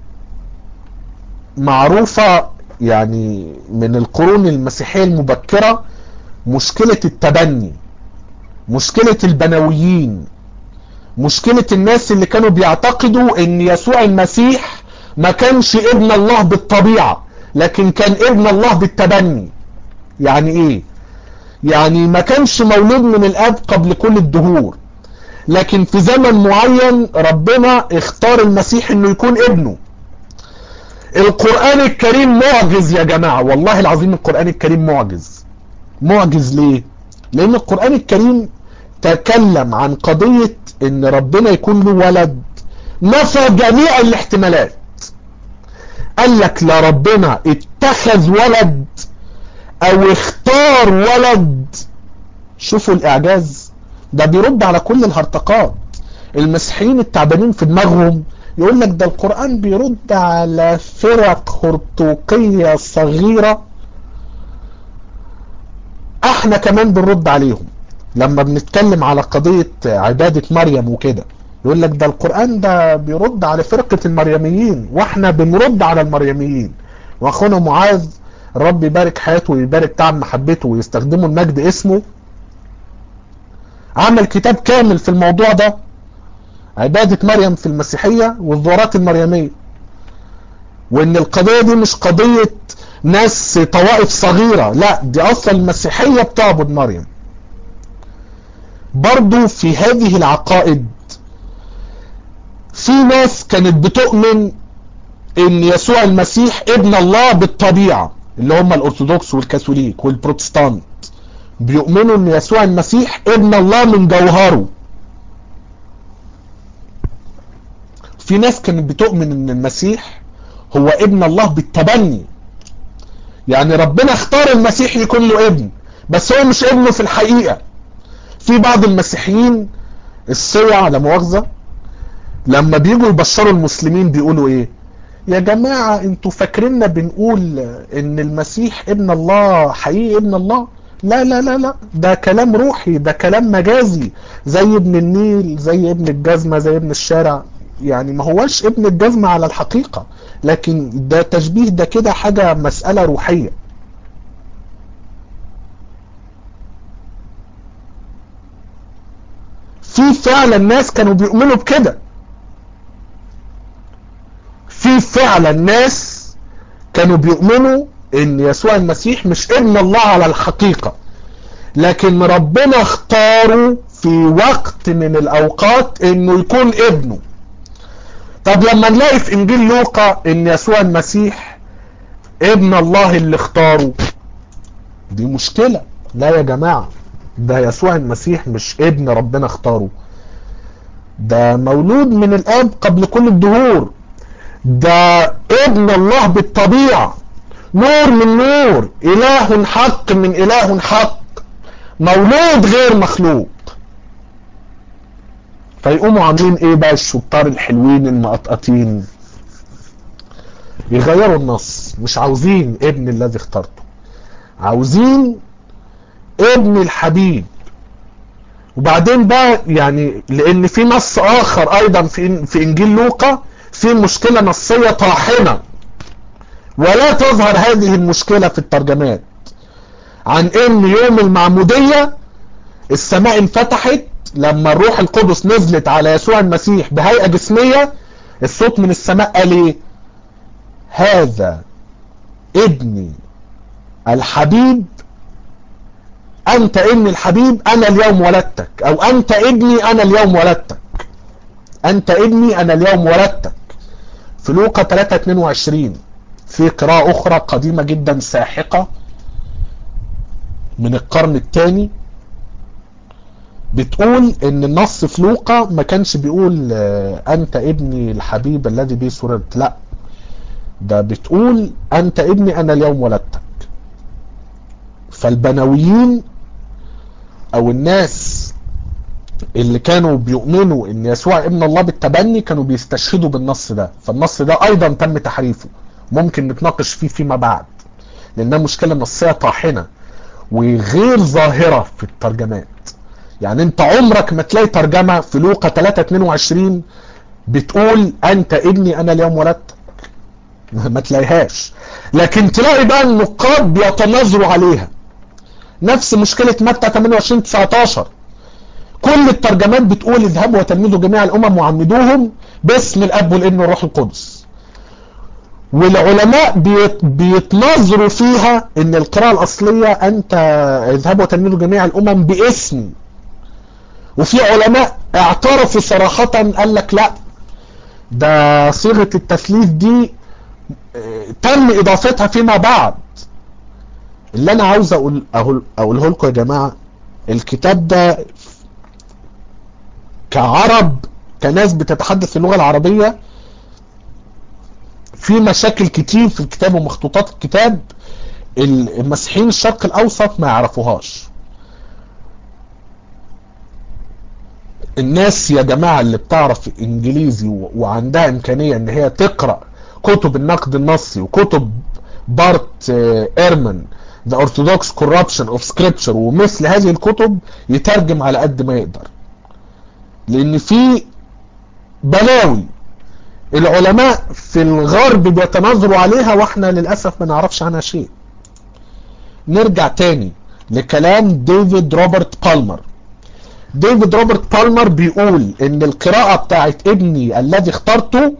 معروفة يعني من القرون المسيحية المبكرة مشكلة التبني مشكلة البنويين مشكلة الناس اللي كانوا بيعتقدوا ان يسوع المسيح ما كانش ابن الله بالطبيعة لكن كان ابن الله بالتبني يعني ايه يعني ما كانش مولود من الاب قبل كل الدهور لكن في زمن معين ربنا اختار المسيح انه يكون ابنه القرآن الكريم معجز يا جماعة والله العظيم القرآن الكريم معجز معجز ليه لان القرآن الكريم تكلم عن قضية ان ربنا يكون له ولد نفى جميع الاحتمالات قال لك لا ربنا اتخذ ولد او اختار ولد شوفوا الاعجاز ده بيرد على كل الهرطقات المسيحيين التعبانين في دماغهم يقول لك ده القرآن بيرد على فرق هرطوقية صغيرة احنا كمان بنرد عليهم لما بنتكلم على قضية عبادة مريم وكده يقول لك ده القرآن ده بيرد على فرقة المريميين واحنا بنرد على المريميين واخونا معاذ الرب يبارك حياته ويبارك تعب محبته ويستخدمه المجد اسمه عمل كتاب كامل في الموضوع ده عبادة مريم في المسيحية والظهورات المريمية وان القضية دي مش قضية ناس طوائف صغيرة لا دي اصلا المسيحية بتعبد مريم برضو في هذه العقائد في ناس كانت بتؤمن ان يسوع المسيح ابن الله بالطبيعة اللي هم الارثوذكس والكاثوليك والبروتستانت بيؤمنوا ان يسوع المسيح ابن الله من جوهره في ناس كانت بتؤمن ان المسيح هو ابن الله بالتبني يعني ربنا اختار المسيح يكون له ابن بس هو مش ابنه في الحقيقة في بعض المسيحيين الصيع لا مؤاخذة لما بيجوا يبشروا المسلمين بيقولوا ايه يا جماعة انتوا فاكريننا بنقول ان المسيح ابن الله حقيقي ابن الله لا لا لا لا ده كلام روحي ده كلام مجازي زي ابن النيل زي ابن الجزمة زي ابن الشارع يعني ما هوش ابن الجزمة على الحقيقة لكن ده تشبيه ده كده حاجة مسألة روحية في فعلا ناس كانوا بيؤمنوا بكده في فعلا ناس كانوا بيؤمنوا ان يسوع المسيح مش ابن الله على الحقيقة لكن ربنا اختاره في وقت من الاوقات انه يكون ابنه طب لما نلاقي في انجيل لوقا ان يسوع المسيح ابن الله اللي اختاره دي مشكلة لا يا جماعة ده يسوع المسيح مش ابن ربنا اختاره ده مولود من الاب قبل كل الدهور ده ابن الله بالطبيعة نور من نور اله حق من اله حق مولود غير مخلوق فيقوموا عاملين ايه بقى الشطار الحلوين المقطقطين يغيروا النص مش عاوزين ابن الذي اخترته عاوزين ابن الحبيب وبعدين بقى يعني لان في نص اخر ايضا في في انجيل لوقا في مشكلة نصية طاحنة ولا تظهر هذه المشكلة في الترجمات عن ان يوم المعمودية السماء انفتحت لما الروح القدس نزلت على يسوع المسيح بهيئة جسمية الصوت من السماء قال ايه هذا ابني الحبيب انت ابني الحبيب انا اليوم ولدتك او انت ابني انا اليوم ولدتك انت ابني انا اليوم ولدتك في لوقا 3 22 في قراءة اخرى قديمة جدا ساحقة من القرن الثاني بتقول ان النص في لوقا ما كانش بيقول انت ابني الحبيب الذي به سررت لا ده بتقول انت ابني انا اليوم ولدتك فالبنويين او الناس اللي كانوا بيؤمنوا ان يسوع ابن الله بالتبني كانوا بيستشهدوا بالنص ده فالنص ده ايضا تم تحريفه ممكن نتناقش فيه فيما بعد لانها مشكلة نصية طاحنة وغير ظاهرة في الترجمات يعني انت عمرك ما تلاقي ترجمة في لوقا 3 22 بتقول انت ابني انا اليوم ولدتك ما تلاقيهاش لكن تلاقي بقى النقاد بيتناظروا عليها نفس مشكلة متى 28 19 كل الترجمات بتقول اذهبوا وتلمذوا جميع الامم وعمدوهم باسم الاب والابن والروح القدس والعلماء بيت بيتنظروا فيها ان القراءة الاصلية انت اذهبوا وتلمذوا جميع الامم باسم وفي علماء اعترفوا صراحة قال لك لا ده صيغة التثليث دي تم اضافتها فيما بعد اللي انا عاوز اقول أقول اقوله لكم يا جماعة الكتاب ده كعرب كناس بتتحدث اللغة العربية في مشاكل كتير في الكتاب ومخطوطات الكتاب المسيحيين الشرق الاوسط ما يعرفوهاش الناس يا جماعة اللي بتعرف انجليزي وعندها امكانية ان هي تقرأ كتب النقد النصي وكتب بارت ايرمان The Orthodox Corruption of Scripture ومثل هذه الكتب يترجم على قد ما يقدر لان في بلاوي العلماء في الغرب بيتناظروا عليها واحنا للأسف ما نعرفش عنها شيء نرجع تاني لكلام ديفيد روبرت بالمر ديفيد روبرت بالمر بيقول ان القراءة بتاعت ابني الذي اخترته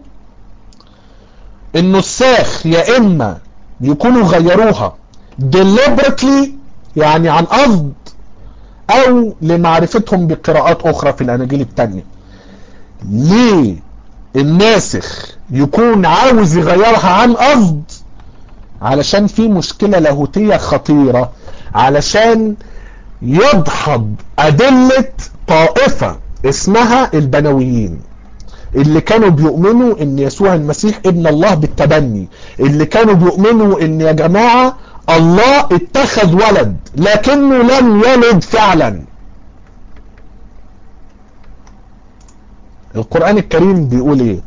النساخ يا اما يكونوا غيروها deliberately يعني عن قصد او لمعرفتهم بقراءات اخرى في الاناجيل التانية ليه الناسخ يكون عاوز يغيرها عن قصد علشان في مشكلة لاهوتية خطيرة علشان يدحض أدلة طائفة اسمها البنويين اللي كانوا بيؤمنوا ان يسوع المسيح ابن الله بالتبني اللي كانوا بيؤمنوا ان يا جماعة الله اتخذ ولد لكنه لم يلد فعلا القرآن الكريم بيقول ايه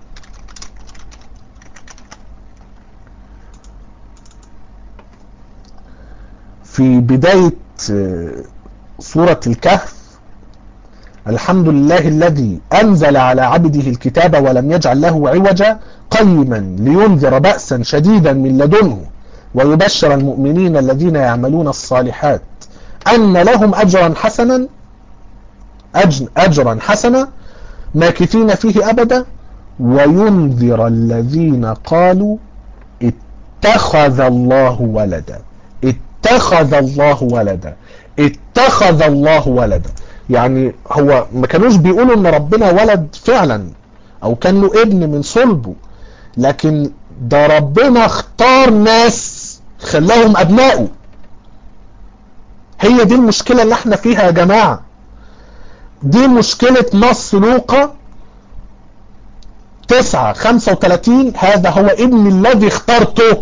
في بداية سورة الكهف الحمد لله الذي أنزل على عبده الكتاب ولم يجعل له عوجا قيما لينذر بأسا شديدا من لدنه ويبشر المؤمنين الذين يعملون الصالحات أن لهم أجرا حسنا أجرا حسنا ماكثين فيه أبدا وينذر الذين قالوا اتخذ الله ولدا اتخذ الله ولدا اتخذ الله ولدا يعني هو ما كانوش بيقولوا ان ربنا ولد فعلا او كان له ابن من صلبه لكن ده ربنا اختار ناس خلاهم ابنائه هي دي المشكلة اللي احنا فيها يا جماعة دي مشكلة نص لوقا تسعة خمسة وتلاتين هذا هو ابن الذي اخترته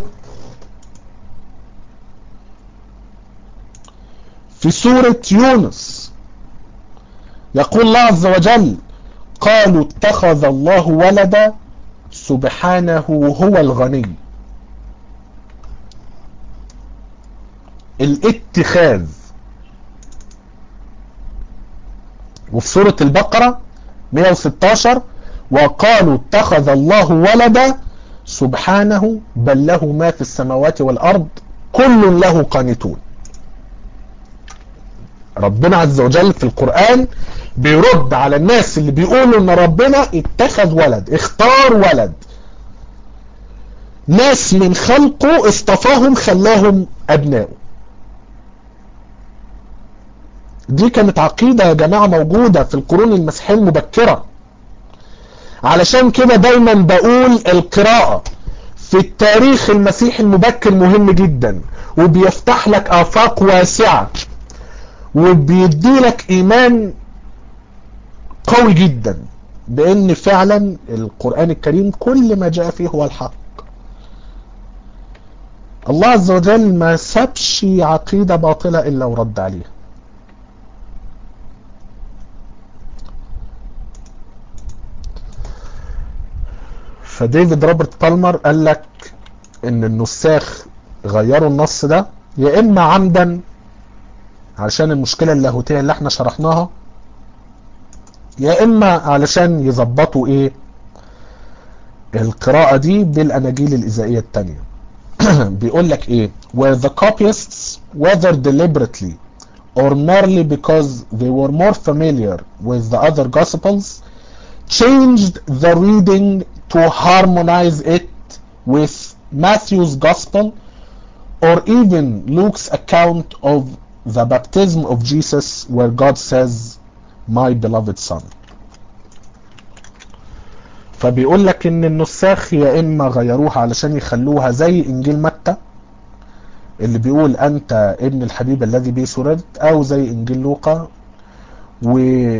في سورة يونس يقول الله عز وجل قالوا اتخذ الله ولدا سبحانه هو الغني الاتخاذ وفي سورة البقرة 116 وقالوا اتخذ الله ولدا سبحانه بل له ما في السماوات والأرض كل له قانتون ربنا عز وجل في القرآن بيرد على الناس اللي بيقولوا ان ربنا اتخذ ولد اختار ولد ناس من خلقه اصطفاهم خلاهم ابنائه دي كانت عقيدة يا جماعة موجودة في القرون المسيحية المبكرة علشان كده دايما بقول القراءة في التاريخ المسيحي المبكر مهم جدا وبيفتح لك آفاق واسعة وبيدي لك إيمان قوي جدا بأن فعلا القرآن الكريم كل ما جاء فيه هو الحق الله عز وجل ما سابش عقيدة باطلة إلا ورد عليها فديفيد روبرت بالمر قال لك ان النساخ غيروا النص ده يا اما عمدا علشان المشكلة اللاهوتية اللي احنا شرحناها يا اما علشان يظبطوا ايه القراءة دي بالاناجيل الازائية التانية بيقول لك ايه where the copyists whether deliberately or merely because they were more familiar with the other gospels changed the reading to harmonize it with Matthew's Gospel or even Luke's account of the baptism of Jesus where God says my beloved son فبيقول لك ان النساخ يا اما غيروها علشان يخلوها زي انجيل متى اللي بيقول انت ابن الحبيب الذي به سررت او زي انجيل لوقا و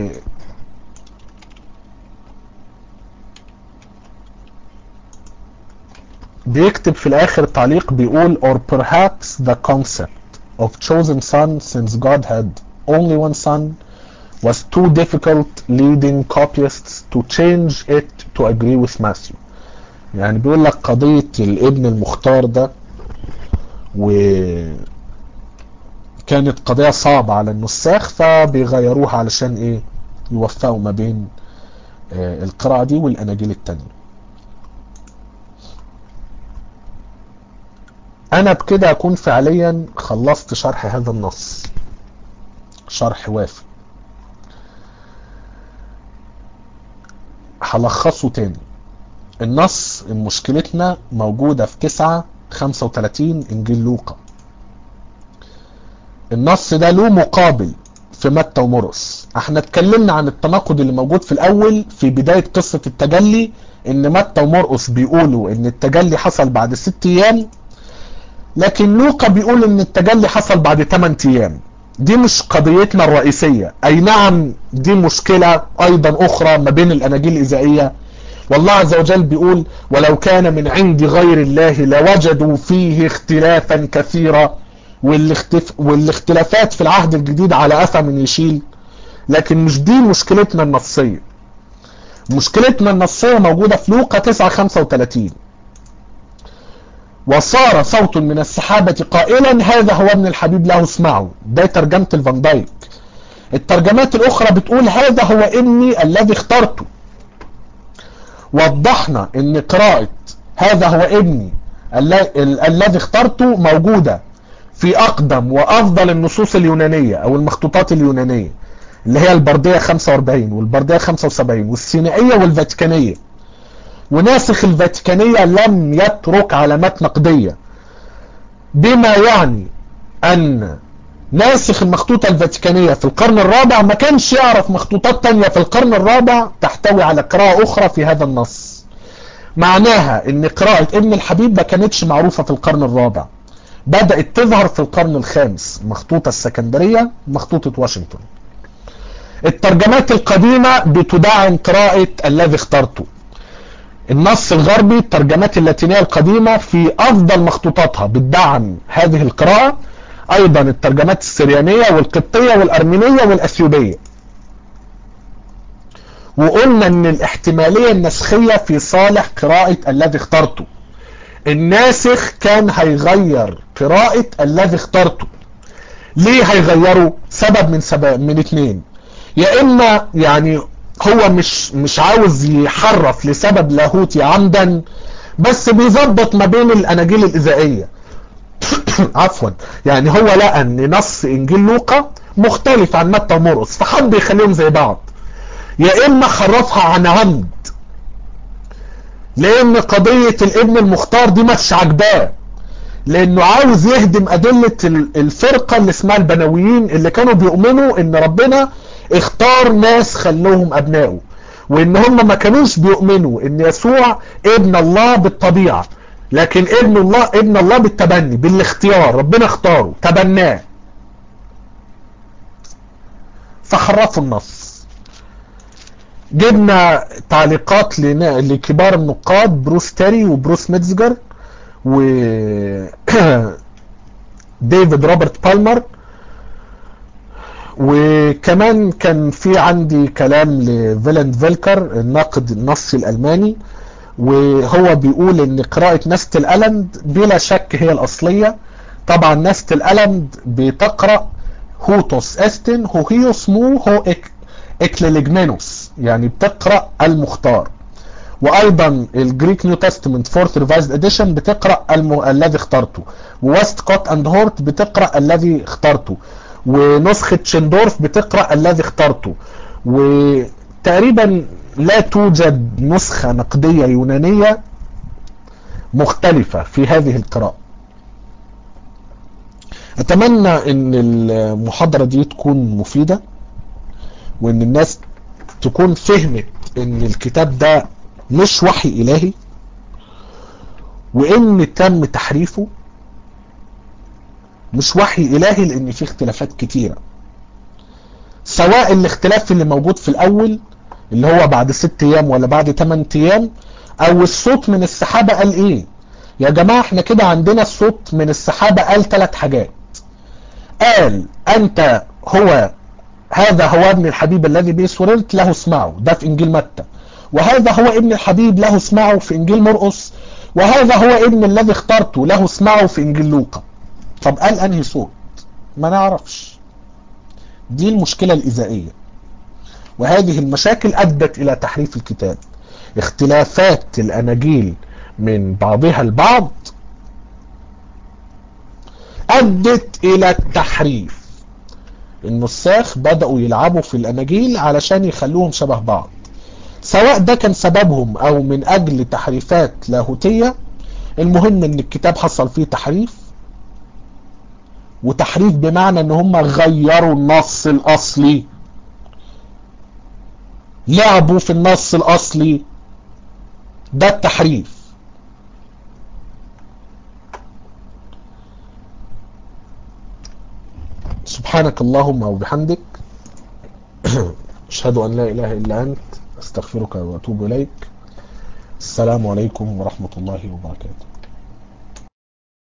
بيكتب في الاخر تعليق بيقول or perhaps the concept of chosen son since God had only one son was too difficult leading copyists to change it to agree with Matthew يعني بيقول لك قضية الابن المختار ده و كانت قضية صعبة على النساخ فبيغيروها علشان ايه يوفقوا ما بين آه القراءة دي والاناجيل التانية انا بكده اكون فعليا خلصت شرح هذا النص شرح وافي هلخصه تاني النص مشكلتنا موجودة في 9 35 انجيل لوقا النص ده له مقابل في متى ومرقس احنا اتكلمنا عن التناقض اللي موجود في الاول في بداية قصة التجلي ان متى ومرقس بيقولوا ان التجلي حصل بعد ست ايام لكن لوقا بيقول ان التجلي حصل بعد 8 ايام دي مش قضيتنا الرئيسية اي نعم دي مشكلة ايضا اخرى ما بين الاناجيل الاذائية والله عز وجل بيقول ولو كان من عند غير الله لوجدوا فيه اختلافا كثيرا والاختف... والاختلافات في العهد الجديد على اثم يشيل لكن مش دي مشكلتنا النصية مشكلتنا النصية موجودة في لوقا 9 35 وصار صوت من السحابة قائلا هذا هو ابن الحبيب له اسمعوا ده ترجمة الفان دايك الترجمات الاخرى بتقول هذا هو ابني الذي اخترته وضحنا ان قراءة هذا هو ابني الذي اخترته موجودة في اقدم وافضل النصوص اليونانية او المخطوطات اليونانية اللي هي البردية 45 والبردية 75 والسينائية والفاتيكانية وناسخ الفاتيكانية لم يترك علامات نقدية بما يعني ان ناسخ المخطوطة الفاتيكانية في القرن الرابع ما كانش يعرف مخطوطات تانية في القرن الرابع تحتوي على قراءة اخرى في هذا النص معناها ان قراءة ابن الحبيب ما كانتش معروفة في القرن الرابع بدأت تظهر في القرن الخامس مخطوطة السكندرية مخطوطة واشنطن الترجمات القديمة بتدعم قراءة الذي اخترته النص الغربي الترجمات اللاتينية القديمة في افضل مخطوطاتها بتدعم هذه القراءة ايضا الترجمات السريانية والقبطية والارمينية والاثيوبية وقلنا ان الاحتمالية النسخية في صالح قراءة الذي اخترته الناسخ كان هيغير قراءة الذي اخترته ليه هيغيره سبب من سبب من اتنين يا اما يعني هو مش مش عاوز يحرف لسبب لاهوتي عمدا بس بيظبط ما بين الاناجيل الاذائيه عفوا يعني هو لقى ان نص انجيل لوقا مختلف عن متى ومرقس فحب يخليهم زي بعض يا اما حرفها عن عمد لان قضية الابن المختار دي مش عجباه لانه عاوز يهدم ادلة الفرقة اللي اسمها البنويين اللي كانوا بيؤمنوا ان ربنا اختار ناس خلوهم ابنائه وان هم ما كانوش بيؤمنوا ان يسوع ابن الله بالطبيعة لكن ابن الله ابن الله بالتبني بالاختيار ربنا اختاره تبناه فحرفوا النص جبنا تعليقات لكبار النقاد بروس تيري وبروس ميتزجر و ديفيد روبرت بالمر وكمان كان في عندي كلام لفيلند فيلكر الناقد النصي الالماني وهو بيقول ان قراءة نست الالند بلا شك هي الاصلية طبعا نست الالند بتقرأ هوتوس استن هوهيوس مو هو إك اكليليجمينوس يعني بتقرأ المختار وايضا الجريك نيو تestament فورث ريفايزد اديشن بتقرأ الم... الذي اخترته وويست كوت اند هورت بتقرأ الذي اخترته ونسخة شندورف بتقرأ الذي اخترته وتقريبا لا توجد نسخة نقدية يونانية مختلفة في هذه القراءة اتمنى ان المحاضرة دي تكون مفيدة وان الناس تكون فهمت ان الكتاب ده مش وحي الهي وان تم تحريفه مش وحي الهي لان فيه اختلافات كتيرة سواء الاختلاف اللي موجود في الاول اللي هو بعد ست ايام ولا بعد تمن ايام او الصوت من السحابة قال ايه يا جماعة احنا كده عندنا الصوت من السحابة قال ثلاث حاجات قال انت هو هذا هو ابن الحبيب الذي به سررت له اسمعوا ده في انجيل متى وهذا هو ابن الحبيب له اسمعوا في انجيل مرقس وهذا هو ابن الذي اخترته له اسمعوا في انجيل لوقا طب قال انهي صوت ما نعرفش دي المشكلة الإذائية وهذه المشاكل أدت إلى تحريف الكتاب اختلافات الأناجيل من بعضها البعض أدت إلى التحريف النساخ بدأوا يلعبوا في الأناجيل علشان يخلوهم شبه بعض سواء ده كان سببهم أو من أجل تحريفات لاهوتية المهم ان الكتاب حصل فيه تحريف وتحريف بمعنى ان هم غيروا النص الاصلي لعبوا في النص الاصلي ده التحريف سبحانك اللهم وبحمدك اشهد ان لا اله الا انت استغفرك واتوب اليك السلام عليكم ورحمة الله وبركاته